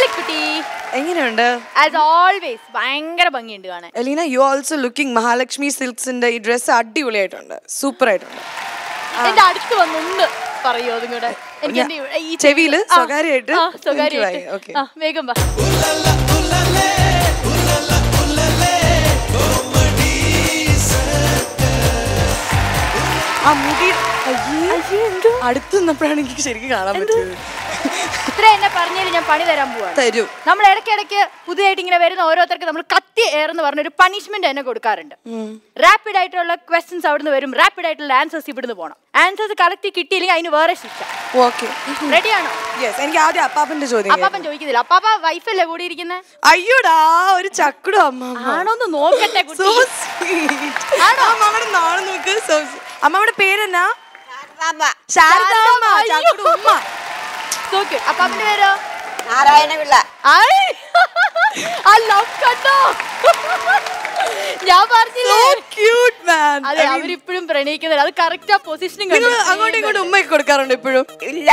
കുട്ടി എങ്ങനെയുണ്ട് as always ഭയങ്കര ഭംഗിയുണ്ട് കാണാൻ Elina you also looking Mahalakshmi സിൽക്സിന്റെ ഈ ഡ്രസ്സ് അടിപൊളിയായിട്ടുണ്ട് സൂപ്പർ ആയിട്ടുണ്ട് എന്റെ അടുത്ത് വന്നൊന്ന് പറയോ അതും കൂടെ എനിക്ക് എന്റെ ഇവിടെ ഈ ചെവിയില് ആ, സ്വകാര്യമായിട്ട് ആ, എനിക്ക് സ്വകാര്യമായിട്ട് വായി, okay. ആ വേഗം വാ ആ മുടി അയ്യേ അടുത്ത് നിന്നപ്പോഴാണ് എനിക്ക് ശരിക്കും കാണാൻ പറ്റിയത് ഇത്ര എന്നെ പറഞ്ഞാലും ഞാൻ പണി തരാൻ പോവാണ് തരൂ നമ്മൾ ഇടയ്ക്കിടയ്ക്ക് പുതിയതായിട്ട് ഇങ്ങനെ വരുന്ന ഓരോരുത്തർക്ക് നമ്മൾ കത്തി ഏറെന്ന് പറഞ്ഞ ഒരു പണിഷ്മെന്റ് തന്നെ കൊടുക്കാറുണ്ട് റാപ്പിഡ് ആയിട്ടുള്ള ക്വസ്റ്റ്യൻസ് അവിടുന്ന് വരും റാപ്പിഡ് ആയിട്ടുള്ള ആൻസേഴ്സ് ഇവിടുന്ന് പോകണം ആൻസേഴ്സ് കളക്ട് കിട്ടിയില്ലെങ്കിൽ അതിന് വേറെ ശിക്ഷ ഓക്കെ റെഡിയാണോ യെസ് എനിക്ക് ആദ്യം അപ്പാപ്പന്റെ ചോദ്യം അപ്പാപ്പൻ ചോദിക്കുന്നില്ല അപ്പാപ്പ വൈഫല്ലേ കൂടി ഇരിക്കുന്നത് അയ്യോടാ ഒരു ചക്കുടു അമ്മ ആണോന്ന് നോക്കട്ടെ സോ കുട്ടി സ്വീറ്റ് അമ്മയുടെ നാളെ നോക്ക് so sweet. അമ്മയുടെ പേരെന്നാ ശാരദാമ്മ ശാരദാമ്മ അയ്യോ. ചക്കുടു ഉമ്മ നോക്ക് അപ്പാപ്പന്റെ പേരോ നാരായണപിള്ള ഐ ആ ലവ് കണ്ടോ ഞാൻ പറഞ്ഞില്ലേ ക്യൂട്ട് മാൻ അതെ അവരിപ്പോഴും പ്രണയിക്കുന്നില്ല അത് കറക്റ്റ് ആ പൊസിഷനും നിങ്ങൾ അങ്ങോട്ടും ഇങ്ങോട്ടും ഉമ്മയൊക്കെ കൊടുക്കാറുണ്ട് ഇപ്പോഴും ഇല്ല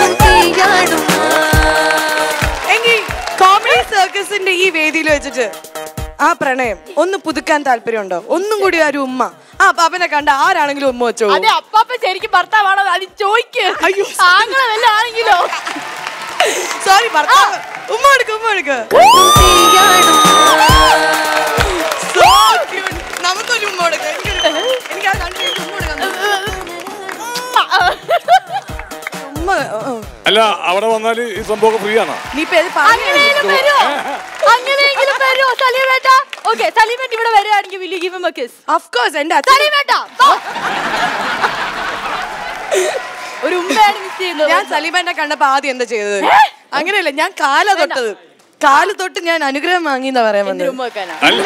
എങ്കിൽ കോമഡി സർക്കസിന്റെ ഈ വേദിയിൽ വെച്ചിട്ട് ആ പ്രണയം ഒന്ന് പുതുക്കാൻ താല്പര്യമുണ്ടോ ഒന്നും കൂടി ആ ഒരു ഉമ്മ ആ പാപ്പനെ കണ്ട ആരാണെങ്കിലും ഉമ്മ വെച്ചോ അതെ അപ്പാപ്പ ശരിക്കും ഭർത്താവാണോ അത് ചോയ്ക്ക് അയ്യോ. ആങ്ങളെ വല്ല ആണെങ്കിലോ സോറി ഭർത്താവ് ഉമ്മ എടുക്ക ഉമ്മ എടുക്ക So cute. നമുക്കൊരു ഉമ്മ കൊടുക്കാം എനിക്കൊരു എനിക്ക് ആ കണ്ടു കഴിഞ്ഞ് ഉമ്മ കൊടുക്കാം ഉമ്മ ഓ, ഓ. അല്ല അവിടെ വന്നാൽ ഈ സംഭവം ഫ്രീ ആണോ നീ ഇപ്പൊ ഏത് പറഞ്ഞു അങ്ങനെയെങ്കിലും വരുമോ അങ്ങനെയെങ്കിലും വരുമോ സലീമേട്ട ഓക്കെ സലീമേട്ട ഇവിടെ വരികയാണെങ്കിൽ will give a kiss of course എന്റെ അച്ഛൻ സലീമേട്ട വാ. ഒരു ഉമ്മയാണ് മിസ് ചെയ്യുന്നത് ഞാൻ സലീമാനെ കണ്ടപ്പോ ആദ്യം എന്താ ചെയ്തത് അങ്ങനെയല്ല ഞാൻ കാല തൊട്ടത് കാല് തൊട്ട് ഞാൻ അനുഗ്രഹം വാങ്ങിന്നാ പറയാൻ എന്തിനു വന്നത് ഉമ്മ വെക്കാനാ അല്ല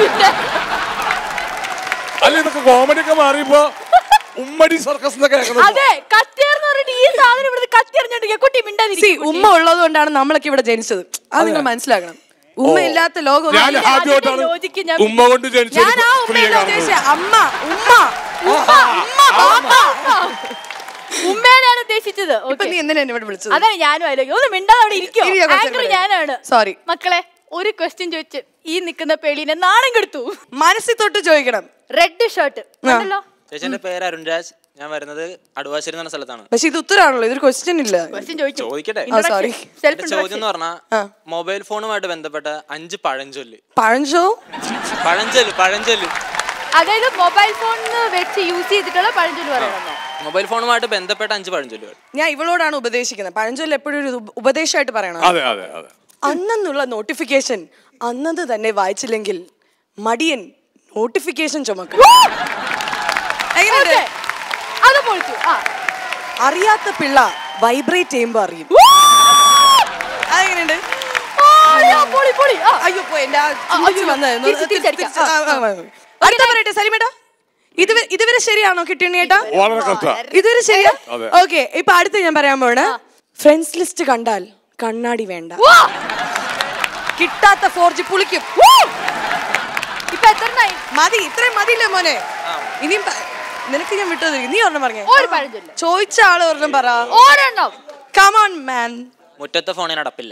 അല്ല ഇതൊക്കെ കോമഡി ഒക്കെ മാറിയപ്പോ ഉമ്മടി സർക്കസ് എന്നൊക്കെ കേൾക്കുന്നത് അതെ കത്തിയെന്ന് പറഞ്ഞിട്ട് ഈ സാധനം ഇവിടുന്ന് കത്തിയെറിഞ്ഞിട്ട് കുട്ടി സി മിണ്ടാതിരിക്കും ഉമ്മ ഉള്ളത് കൊണ്ടാണ് നമ്മളൊക്കെ ഇവിടെ ജനിച്ചത് അത് നിങ്ങൾ മനസ്സിലാക്കണം ഉമ്മ ഇല്ലാത്ത ലോകം ഞാൻ ഒന്നും- ആദ്യമായിട്ടാണ് ലോജിക്ക് ഞാൻ ഉമ്മ കൊണ്ട് ജനിച്ച ഞാൻ ആ സ്ത്രീയെ ഉമ്മയല്ല കാണുന്നത് ഉദ്ദേശിച്ചത് അമ്മ ഉമ്മ ഉമ്മ ബാപ്പ ഉമ്മേനാണ് ഉദ്ദേശിച്ചത് ഇപ്പൊ ഓക്കെ നീ എന്തിനാ എന്നെ ഇവിടെ വിളിച്ചത് അതാണ് ഞാനും ആലോചിക്കും ഒന്ന് മിണ്ടാതെ അവിടെ ഇരിക്കോ ഇരിയോ, കുറച്ച് ആങ്കർ നേരം. ഞാനാണ് Sorry. മക്കളെ ഒരു ക്വസ്റ്റ്യൻ ചോദിച്ച് ഈ നിൽക്കുന്ന പേളീനെ നാണം കെടുത്തു മനസ്സിൽ തൊട്ട് ചോദിക്കണം റെഡ് ഷർട്ട് ഉണ്ടല്ലോ ചേച്ചി എന്റെ പേര് അരുൺരാജ് ഞാൻ വരുന്നത് അടുവാശ്ശേരി എന്ന് പറഞ്ഞ സ്ഥലത്താണ് പക്ഷെ ഇത് ഉത്തരവാണല്ലോ ഇതൊരു ക്വസ്റ്റ്യൻ ഇല്ല ക്വസ്റ്റ്യൻ ചോദിച്ചു ചോദിക്കട്ടെ ആ, sorry. സെൽഫ് എന്റെ ചോദ്യം എന്ന് പറഞ്ഞാൽ മൊബൈൽ ഫോണുമായിട്ട് ബന്ധപ്പെട്ട അഞ്ച് പഴഞ്ചൊല്ല് പഴഞ്ചോ പഴഞ്ചൊല്ല് പഴഞ്ചൊല്ല് അതായത് മൊബൈൽ ഫോണിന് വെച്ച് യൂസ് ചെയ്തിട്ടുള്ള പഴഞ്ചൊല്ലി പറയണമെന്നോ മൊബൈൽ ഫോണുമായിട്ട് ബന്ധപ്പെട്ട അഞ്ച് പഴഞ്ചൊല്ലുകൾ ഞാൻ ഇവളോടാണ് ഉപദേശിക്കുന്നത് പഴഞ്ചൊല്ല് എപ്പോഴും ഒരു ഉപ- ഉപദേശമായിട്ട് പറയണം അതെ അതെ അതെ അന്നെന്നുള്ള നോട്ടിഫിക്കേഷൻ അന്നത് തന്നെ വായിച്ചില്ലെങ്കിൽ മടിയൻ നോട്ടിഫിക്കേഷൻ ചുമക്കും എങ്ങനെയുണ്ട്? Okay. അത് പൊളിച്ചു ആ അറിയാത്ത പിള്ള വൈബ്രേറ്റ് ചെയ്യുമ്പോ അറിയും അതെങ്ങനെയുണ്ട് ആ, അയ്യോ, പൊളി പൊളി ആ അയ്യോ പോ എന്റെ ആ ആ, ചിരിച്ച് അയ്യോ, വന്നത്. ഒന്ന് തിരിച്ച് തിരിച്ചടിക്കാം. തിരിച്ച് ആ, ആ, ആ. അടുത്ത പറയട്ടെ സലിമേട്ടാ ഇതുവരെ ഇതുവരെ ശരിയാണോ കിട്ടിയേട്ടാ വളരെ കറക്റ്റാ ഇതുവരെ ശരിയാ അതെ. ഓക്കെ ഇപ്പൊ അടുത്ത് ഞാൻ പറയാൻ പോണ് ഫ്രണ്ട്സ് ലിസ്റ്റ് കണ്ടാൽ കണ്ണാടി വേണ്ട വാ. കിട്ടാത്ത ഫോർ ജി പുളിക്കും ഇപ്പൊ എത്രണ്ണായി മതി ഇത്രയും മതിയില്ലേ മോനെ ഇനിയും പ- നിനക്ക് ഞാൻ വിട്ടത് നീ ഒരെണ്ണം പറഞ്ഞേ ഒരു പഴഞ്ചൊല്ല് ചോദിച്ച ആള് ഒരെണ്ണം പറ ഒരെണ്ണം കമോൺ മാൻ മുറ്റത്തെ ഫോണിന് അടപ്പില്ല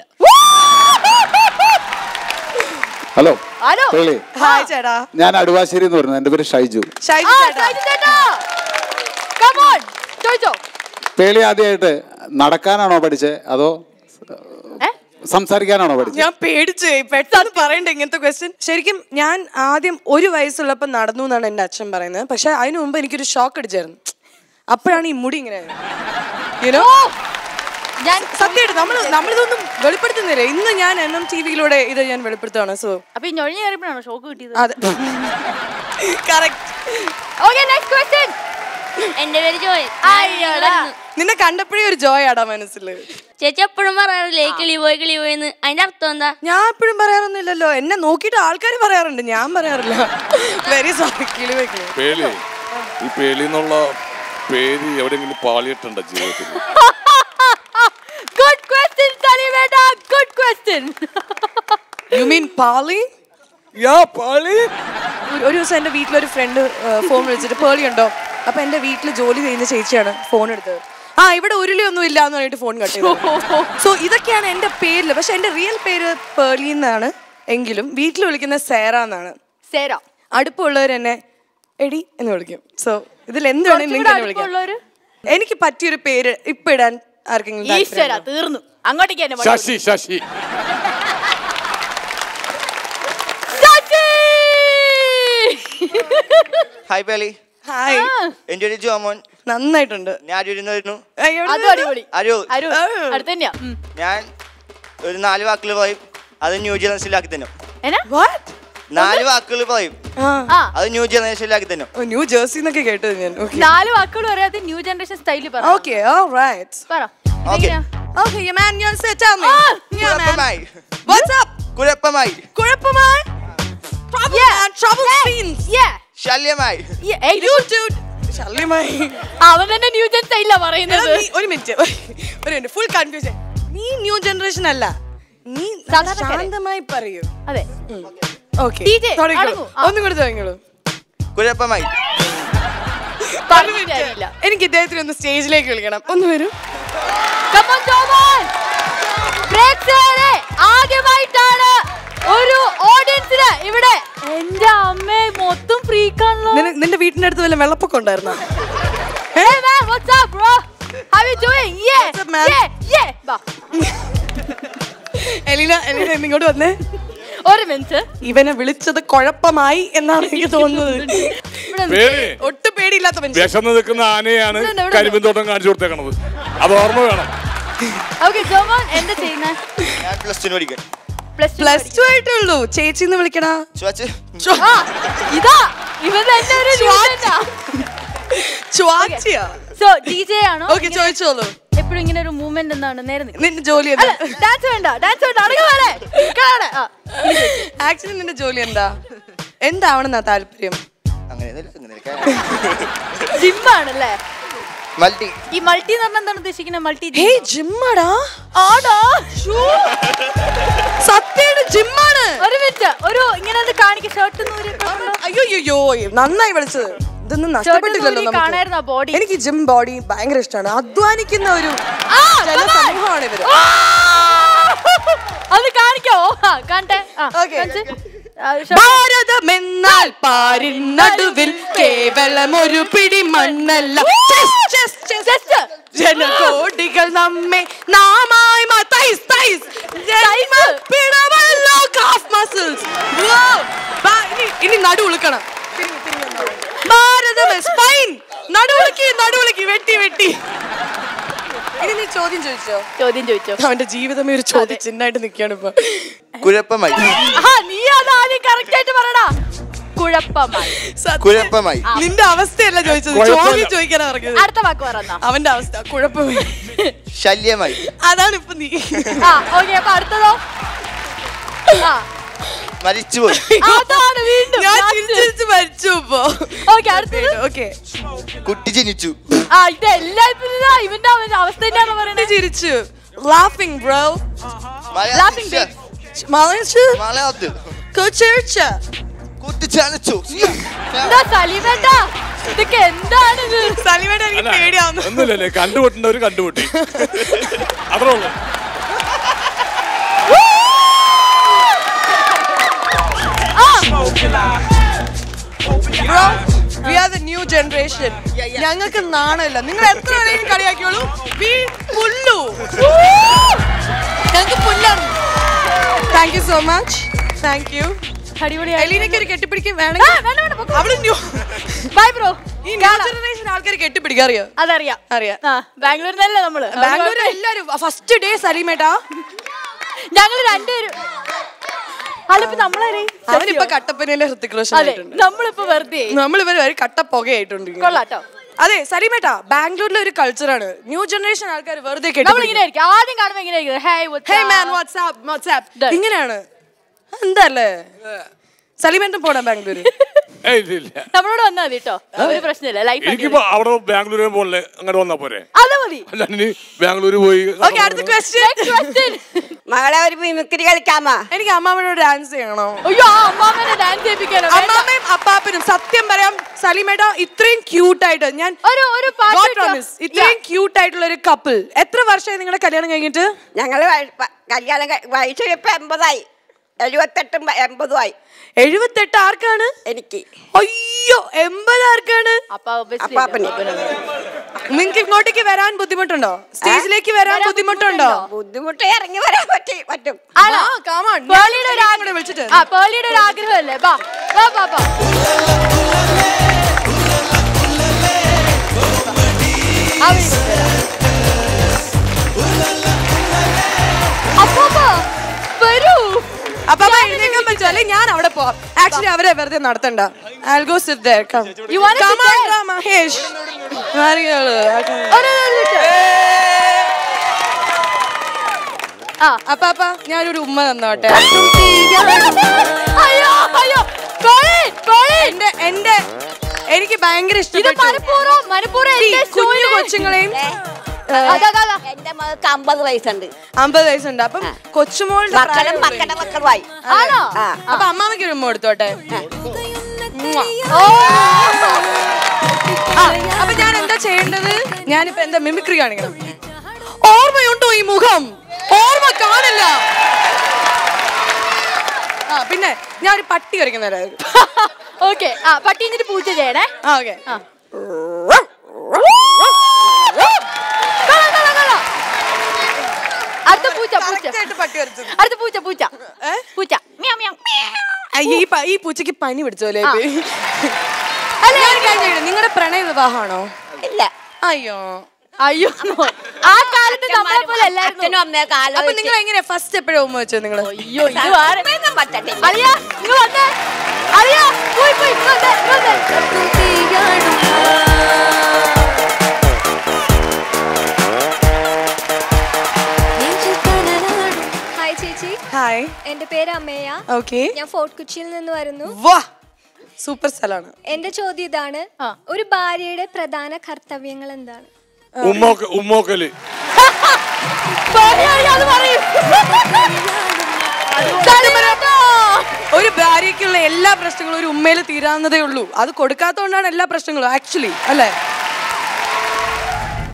ഹലോ ഹലോ പേളി ഹായ് ചേട്ടാ ഞാൻ അടുവാശ്ശേരി എന്ന് പറയുന്നത് എൻ്റെ പേര് ഷൈജു ഷൈജു ആ ചേട്ടാ സൈജു ചേട്ടാ കമോൺ ചോദിച്ചോ പേളി ആദ്യമായിട്ട് നടക്കാനാണോ പഠിച്ചത് അതോ ഏ? സംസാരിക്കാനാണോ പഠിച്ചത് ഞാൻ പേടിച്ചു പോയി. പെട്ടെന്ന് പറയണ്ട ഇങ്ങനത്തെ ക്വസ്റ്റ്യൻ ശരിക്കും ഞാൻ ആദ്യം ഒരു വയസ്സുള്ളപ്പോൾ നടന്നു എന്നാണ് എൻ്റെ അച്ഛൻ പറയുന്നത് പക്ഷെ അതിനു മുമ്പ് എനിക്കൊരു ഷോക്ക് അടിച്ചായിരുന്നു അപ്പോഴാണ് ഈ മുടി ഇങ്ങനെ യുനോ ഞാൻ സത്യമായിട്ട് നമ്മൾ നമ്മളിതൊന്നും വെളിപ്പെടുത്തുന്നില്ല ഇന്ന് ഞാൻ എൻ എം ടി വിയിലൂടെ ഇത് ഞാൻ വെളിപ്പെടുത്തുകയാണ് സോ അപ്പൊ ഈ ഞൊഴിഞ്ഞു കയറിയപ്പോഴാണോ ഷോക്ക് കിട്ടിയത് അതെ കറക്റ്റ് ഓക്കെ നെക്സ്റ്റ് ക്വസ്റ്റ്യൻ എന്റെ പേര് ജോയ് അയ്യോടാ. നിന്നെ കണ്ടപ്പോഴേ ഒരു ജോയ് ആടാ മനസ്സിൽ ചേച്ചി എപ്പോഴും പറയാറില്ലേ കിളി പോയി കിളി പോയി എന്ന് അതിന്റെ അർത്ഥം എന്താ ഞാൻ എപ്പോഴും പറയാറൊന്നുമില്ലല്ലോ എന്നെ നോക്കിയിട്ട് ആൾക്കാർ പറയാറുണ്ട് ഞാൻ പറയാറില്ല വെരി സോറി കിളി വെക്കിളി പേളി ഈ പേളി എന്നുള്ള പേര് എവിടെയെങ്കിലും പാളിയിട്ടുണ്ടോ ജീവിതത്തിൽ ഗുഡ് ക്വസ്റ്റ്യൻ സലിമേട്ട ഗുഡ് ക്വസ്റ്റ്യൻ യു മീൻ പാളി യാ പാളി ഒരു- ഒരു ദിവസം എൻ്റെ വീട്ടിലൊരു ഫ്രണ്ട് ഫോൺ വിളിച്ചിട്ട് പേളി ഉണ്ടോ അപ്പൊ എൻ്റെ വീട്ടിൽ ജോലി ചെയ്യുന്ന ചേച്ചിയാണ് ഫോൺ എടുത്തത് ആ ഇവിടെ ഉരുളിയൊന്നും ഇല്ല എന്ന് പറഞ്ഞിട്ട് ഫോൺ കട്ട് ചെയ്തു സോ ഇതൊക്കെയാണ് എന്റെ പേരില് പക്ഷെ എന്റെ റിയൽ പേര് പേർലി എന്നാണ് എങ്കിലും വീട്ടിൽ വിളിക്കുന്ന സേറ എന്നാണ് സേരാ അടുപ്പമുള്ളവർ എന്നെ എടി എന്ന് വിളിക്കും സോ ഇതിൽ എന്ത് വേണമെങ്കിലും നിങ്ങൾക്ക് എന്നെ വിളിക്കാം അടുപ്പമുള്ളവര് എനിക്ക് പറ്റിയൊരു പേര് ഇപ്പൊ ഇടാൻ ആർക്കെങ്കിലും ഈശ്വര താല്പര്യമുണ്ടോ? തീർന്നു അങ്ങോട്ടേക്ക് തന്നെ വഴി ശശി ശശി ശശി! ഹായ് പേളി ഹായ് എൻ്റെ ഒരു ജോമോൻ നന്നായിട്ടുണ്ട് ഞാൻ അരൂരിൽ വരുന്നു ഏയ്, എവിടെ അതും നിന്ന്? അടിപൊളി അരൂർ അരു അടുത്ത് തന്നെയാ ഉം. ഞാൻ ഒരു നാല് വാക്കുകൾ പറയും അത് ന്യൂ ജനറേഷനിലാക്കി തരും എന്നാ What? നാല് വാക്കുകൾ പറയും ആ ആ അത് ന്യൂ ജനറേഷനിലാക്കി തരും ഓ, ന്യൂ ജേഴ്സി എന്നൊക്കെ കേട്ടത് ഞാൻ ഓക്കെ നാല് വാക്കുകൾ പറയാതെ ന്യൂ ജനറേഷൻ സ്റ്റൈലിൽ പറ ഓക്കെ റൈറ്റ് പറ Okay. ഇതെങ്ങനെയാ? Okay you man you say tell me Ah, yeah man കുഴപ്പമായി വാട്ട്സ് അപ്പ് കുഴപ്പമായി കുഴപ്പമായി trouble Yeah. man trouble Hey, scenes yeah, ശല്യമായി yeah. ഏയ്, you dude ശല്യമായി അവൻ തന്നെ ന്യൂ ജൻ സ്റ്റൈലാ എടാ, പറയുന്നത് നീ ഒരു മിനിറ്റ് ഒരു മിനിറ്റ് ഫുൾ കൺഫ്യൂഷൻ നീ ന്യൂ ജനറേഷൻ അല്ല നീ സാധാരണക്കാരൻ. ശാന്തമായി പറയൂ അതെ ഓക്കെ DJ, അടങ്ങൂ. ആ. ഒന്നും കൂടി തുടങ്ങിയോളൂ കുഴപ്പമായി പറഞ്ഞിട്ട് കാര്യമില്ല എനിക്ക് ഇദ്ദേഹത്തിന് ഒന്ന് സ്റ്റേജിലേക്ക് വിളിക്കണം ഒന്ന് വരൂ Come on, Jovan. പ്രേക്ഷകരെ ആദ്യമായിട്ടാണ് ഒരു ഓഡിയൻസിന് ഇവിടെ എന്റെ അമ്മേ മൊത്തം ഫ്രീക്കാണല്ലോ നിന- നിന്റെ വീട്ടിന്റെ അടുത്ത് വല്ല വെള്ളപ്പൊക്കം ഉണ്ടായിരുന്നോ Hey man, what's up, bro? How you doing? Yeah, What's up, man? yeah, yeah. ബാ. എലീന എലീന ഇന്ന് ഇങ്ങോട്ട് വന്നേ ഒരു മിനിറ്റ് ഇവനെ വിളിച്ചത് കുഴപ്പമായി എന്നാണ് എനിക്ക് തോന്നുന്നത് ഇവിടെ നിന്ന്. പേര് ഒട്ടും പേടിയില്ലാത്ത മനുഷ്യൻ വിശന്ന് നിൽക്കുന്ന ആനയാണ് ഇവിടെ ഉണ്ട്, ഇവിടെ കരിമ്പിൻ തോട്ടം കാണിച്ചു കൊടുത്തേക്കണത് അത് ഓർമ്മ വേണം Okay, ജോമോൻ എന്താ ചെയ്യുന്നത് ഞാൻ പ്ലസ് ടു പഠിക്കാൻ പ്ലസ് പ്ലസ് ടു ആയിട്ടേ ഉള്ളൂ ചേച്ചിന്ന് വിളിക്കടാ ചോദിച്ച് ഇതാ ഇവൻ തന്നെ ഒരു ന്യൂജനാ ചുവാച്ചിയാ സോ ഡി ജെ ആണോ ഓക്കെ ചോദിച്ചോളൂ എപ്പോഴും ഇങ്ങനെ ഒരു മൂവ്മെന്റ് എന്താണ് നേരെ നിൽക്ക്. നിന്റെ ജോലി അല്ല എന്താ ഡാൻസ് വേണ്ട ഡാൻസ് വേണ്ട അടങ്ങ് വേറെ നിൽക്കാതെ. ആ, ഇനി ചോദിക്ക്. ആക്ച്വലി നിന്റെ ജോലി എന്താ എന്താവണെന്നാ താല്പര്യം അങ്ങനെ ജിം ആണല്ലേ മൾട്ടി ഈ മൾട്ടി എന്ന് പറഞ്ഞാൽ എന്താണ് ഉദ്ദേശിക്കുന്നത് മൾട്ടി ഹേ ജിമ്മാടാ ആണോ സത്യയുടെ ജിമ്മാണ് ഒരു മിനിറ്റ് ഒരു ഇങ്ങനെ ഒന്ന് കാണിക്ക ഷർട്ട് നൂരി അയ്യോ അയ്യോ നന്നായി വിളിച്ചത് ഇതൊന്നും നഷ്ടപ്പെട്ടില്ലല്ലോ നൂരി കാണായിരുന്നു ആ നമുക്ക് body. എനിക്ക് ജിം ബോഡി ഭയങ്കര ഇഷ്ടമാണ് അധ്വാനിക്കുന്ന ഒരു ആ, ജനസമൂഹമാണ് ഇവര് ആ! അത് കാണിക്കോ ആ, കാണട്ടെ ആ, Okay. കാണിച്ച്. ആ, shirt. ഭാരതമെന്നാൽ പാരിൻ നടുവിൽ കേവലം ഒരു പിടി മണ്ണല്ല Chess, chess, chess. Just. ജനകോടികൾ നമ്മെ നാമായി മാ- thighs, thighs. ജന്മപ്പിഴവല്ലോ calf muscles. Wow. ബാ- ഇനി- ഇനി നടു ഉളുക്കണം ഭാരതം സ്പൈൻ നടുവുളുക്കി നടുവുളുക്കി വെട്ടി വെട്ടി ഇനി നീ ചോദ്യം ചോദിച്ചോ ചോദ്യം ചോദിച്ചോ അവന്റെ ജീവിതമേ ഒരു ചോദ്യ ചിഹ്നമായിട്ട് നിൽക്കുകയാണ് ഇപ്പൊ കുഴപ്പമായി ആ നീ അത് ആദ്യം കറക്റ്റ് ആയിട്ട് പറയടാ കുഴപ്പമായി സത്യം. കുഴപ്പമായി നിന്റെ അവസ്ഥയല്ല ചോദിച്ചത് കുഴപ്പമില്ല. ചോദ്യം ചോദിക്കാനാ പറഞ്ഞത് അടുത്ത വാക്ക് പറഞ്ഞ അവന്റെ അവസ്ഥ കുഴപ്പമില്ല ശല്യമായി അതാണ് ഇപ്പൊ നീ ആ ഓക്കെ അപ്പൊ അടുത്തതോ ആ മരിച്ചുപോയി അതാണ് വീണ്ടും ഞാൻ ചിരിച്ചിരിച്ച് മരിച്ചു ഇപ്പൊ ഓക്കെ അടുത്തത് ഓക്കെ കുട്ടി ജനിച്ചു ആ ഇതെല്ലാത്തിനും ഇതാ, ഇവന്റെ അവ- അവസ്ഥ തന്നെയാണ് പറയുന്നത് ചിരിച്ചു ലാഫിംഗ് ബ്രോ Laughing മലയാളത്തിൽ മലയാളത്തിൽ മലയാളത്തിൽ കൊച്ചിരിച്ച കുട്ടി ജനിച്ചു എന്താ സലീമേട്ടാ ഇതൊക്കെ എന്താണിത് സലിമേട്ട എനിക്ക് അല്ല, പേടിയാവുന്നു ഒന്നുമില്ലല്ലേ കണ്ടുപൊട്ടുന്നവര് കണ്ടുപൊട്ടി അത്രേ ഉള്ളൂ bro we are the new generation ഞങ്ങൾക്ക് നാണമില്ല നിങ്ങൾ എത്ര വേണേലും കളിയാക്കിയോളൂ വി പുല്ലു ഞങ്ങൾക്ക് പുല്ലാണ് thank you so much thank you അടിപൊളിയായി എലീനയ്ക്ക് ഒരു കെട്ടിപ്പിടിക്കും ആ, വേണമെങ്കിൽ വേണ്ട, വേണ്ട, പൊക്കോ. അവള് ന്യൂ ബൈ ബ്രോ ഈ ന്യൂ ജനറേഷൻ ആൾക്കാർ കെട്ടിപ്പിടിക്കുക അറിയോ അതറിയാം അറിയാം. ആ ബാംഗ്ലൂരിന്നല്ലേ നമ്മള് ബാംഗ്ലൂർ എല്ലാരും ഫസ്റ്റ് ഡേ സലീമേട്ടാ ഞങ്ങള് രണ്ടുപേരും അല്ലിപ്പോ നമ്മളെ അവനിപ്പോ കട്ടപ്പനയിലെ ഹൃത്തിക് റോഷൻ അതെ ആയിട്ടുണ്ട് നമ്മളിപ്പോ വെറുതെ നമ്മൾ ഇവർ ഒരു കട്ട പുകയായിട്ടുണ്ട് കൊള്ളാട്ടോ അതെ സലീമേട്ടാ ബാംഗ്ലൂരിലെ ഒരു കൾച്ചറാണ് ന്യൂ ജനറേഷൻ ആൾക്കാർ വെറുതെ നമ്മളിങ്ങനെ ആയിരിക്കും ആദ്യം കാണുമ്പോ ഇങ്ങനെ ആയിരിക്കും hey hey man what's up what's up Done. ഇങ്ങനെയാണ് എന്തല്ലേ സലീമേട്ടൻ പോണ ബാംഗ്ലൂര് ഏയ് ഇല്ല ഇല്ല നമ്മളോട് വന്നാൽ മതി കേട്ടോ ഒരു പ്രശ്നമില്ല ലൈഫ് എനിക്കിപ്പോ അവിടെ ബാംഗ്ലൂർ പോലെ അങ്ങോട്ട് വന്നാ പോരെ അത് മതി അല്ല ഇനി ബാംഗ്ലൂർ പോയി ഓക്കെ അടുത്ത ക്വസ്റ്റ്യൻ മകളെ ഒരു മിമിക്രി കളിക്കാമോ എനിക്ക് അമ്മാവനോട് ഡാൻസ് ചെയ്യണോ അയ്യോ ആ അമ്മാമ്മനെ ഡാൻസ് ചെയ്യിപ്പിക്കാനോ വേണ്ട. അമ്മാമ്മയും അപ്പാപ്പനും സത്യം പറയാം സലീമേട്ട ഇത്രയും ക്യൂട്ട് ആയിട്ട് ഞാൻ ഒരു ഒരു പാട്ട് God വെച്ചോ. promise, ഇത്രയും ക്യൂട്ട് ആയിട്ടുള്ള ഒരു കപ്പിൾ എത്ര വർഷമായി നിങ്ങളുടെ കല്യാണം കഴിഞ്ഞിട്ട് ഞങ്ങള് വയ- പ- കല്യാണം കഴി- വയസ്സ് ഇപ്പൊ എൺപതായി എഴുപത്തെട്ടും ബ- എൺപതുമായി എഴുപത്തെട്ട് ആർക്കാണ് എനിക്ക് അയ്യോ എൺപത് ആർക്കാണ് അപ്പൊ obviously അപ്പാപ്പന് നിങ്ങൾക്ക് ഇങ്ങോട്ടേക്ക് വരാൻ ബുദ്ധിമുട്ടുണ്ടോ സ്റ്റേജിലേക്ക് വരാൻ വരാൻ ബുദ്ധിമുട്ടുണ്ടോ ബുദ്ധിമുട്ട് ഇറങ്ങി വരാൻ പറ്റി പറ്റും ആണോ? ആ, come on. പേളിയുടെ ഒരു ഞാൻ ആഗ്രഹം കൂടെ വിളിച്ചിട്ട് ആ പേളിയുടെ ഒരു ആഗ്രഹമല്ലേ ബാ ബാ ബാ ബാ ആ, വിളി. അപ്പൂപ്പ, വരൂ അപ്പൊ അമ്മ എഴുന്നേക്കാൻ പറ്റുമോ അല്ലെങ്കിൽ ഞാൻ അവിടെ പോവാം ആക്ച്വലി അവരെ വെറുതെ നടത്തണ്ട I'll go sit there. Come. You wanna Come sit on, there? come, Mahesh മാറിയോളൂ. Okay. ഒരു മിനിറ്റ്. ആ അപ്പൊ അപ്പ ഞാനൊരു ഉമ്മ തന്നോട്ടെ അയ്യോ അയ്യോ പേളി പേളി എന്റെ എന്റെ എനിക്ക് ഭയങ്കര ഇത് ഇഷ്ടപ്പെട്ടു മനഃപൂർവ്വം മനഃപൂർവ്വം ഈ എന്റെ കുഞ്ഞു ഷൂവിന് കൊച്ചുങ്ങളെയും അതാ, അതാ, അതാ. എന്റെ മകൾക്ക് അമ്പത് വയസ്സുണ്ട് അമ്പത് വയസ്സുണ്ട് അപ്പം കൊച്ചുമോളുടെ മക്കളും പ്രായമുള്ള മക്കളുടെ മക്കളുമായി ആണോ ആ അപ്പൊ അമ്മാമയ്ക്ക് ഒരു ഉമ്മ കൊടുത്തോട്ടെ ഓ ആ, അപ്പൊ ഞാൻ എന്താ ചെയ്യേണ്ടത് ഞാനിപ്പോ എന്താ മിമിക്രി കാണിക്കണം ഓർമ്മയുണ്ടോ ഈ മുഖം ഓർമ്മ കാണില്ല ആ പിന്നെ ഞാൻ ഒരു പട്ടി വരയ്ക്കുന്നവരായിരുന്നു ഓക്കെ ആ പട്ടി എന്നിട്ട് പൂച്ച ചെയ്യണേ ആ ഓക്കെ ആ കൊള്ളാം, കൊള്ളാം, കൊള്ളാം. അടുത്ത പൂച്ച പൂച്ച ആയിട്ട് പട്ടി വരച്ചത് അടുത്ത പൂച്ച പൂച്ച ഏ? പൂച്ച മ്യാവ്, മ്യാവ്. അയ്യ, ഈ പ- ഈ പൂച്ചക്ക് പനി പിടിച്ചോലെ ആ. അല്ല നിങ്ങളുടെ പ്രണയ വിവാഹമാണോ ഇല്ല അയ്യോ അയ്യോ ആ കാലത്ത് നമ്മളെ പോലെ അച്ഛനും അല്ലായിരുന്നു അമ്മയെ കാലം അപ്പൊ നിങ്ങൾ എങ്ങനെയാ ഫസ്റ്റ് എപ്പോഴും ഉമ്മ വെച്ചത് നിങ്ങള് അയ്യോ ഇത് ആരെ പറ്റത്തില്ല അറിയാ നിങ്ങൾ വന്നേ അറിയാ പോയി പോയി ഇങ്ങ് വന്നേ, ഇങ്ങ് വന്നേ. ഹായ് ചേച്ചി ഹായ് എന്റെ പേര് അമ്മയ്യ ഓക്കെ ഞാൻ ഫോർട്ട് കൊച്ചിയിൽ നിന്ന് വരുന്നു വാ സൂപ്പർ സ്ഥലമാണ് എന്റെ ചോദ്യം ഇതാണ് ആ. ഒരു ഭാര്യയുടെ പ്രധാന കർത്തവ്യങ്ങൾ എന്താണ് ഉമ്മോക്ക ഉമ്മോക്കല് പേടി, അറിയാ, അത് പറയും. സലീമേട്ടാ. ഒരു ഭാര്യയ്ക്കുള്ള എല്ലാ പ്രശ്നങ്ങളും ഒരു ഉമ്മയിൽ തീരാവുന്നതേ ഉള്ളൂ അത് കൊടുക്കാത്തതുകൊണ്ടാണ് എല്ലാ പ്രശ്നങ്ങളും ആക്ച്വലി അല്ലേ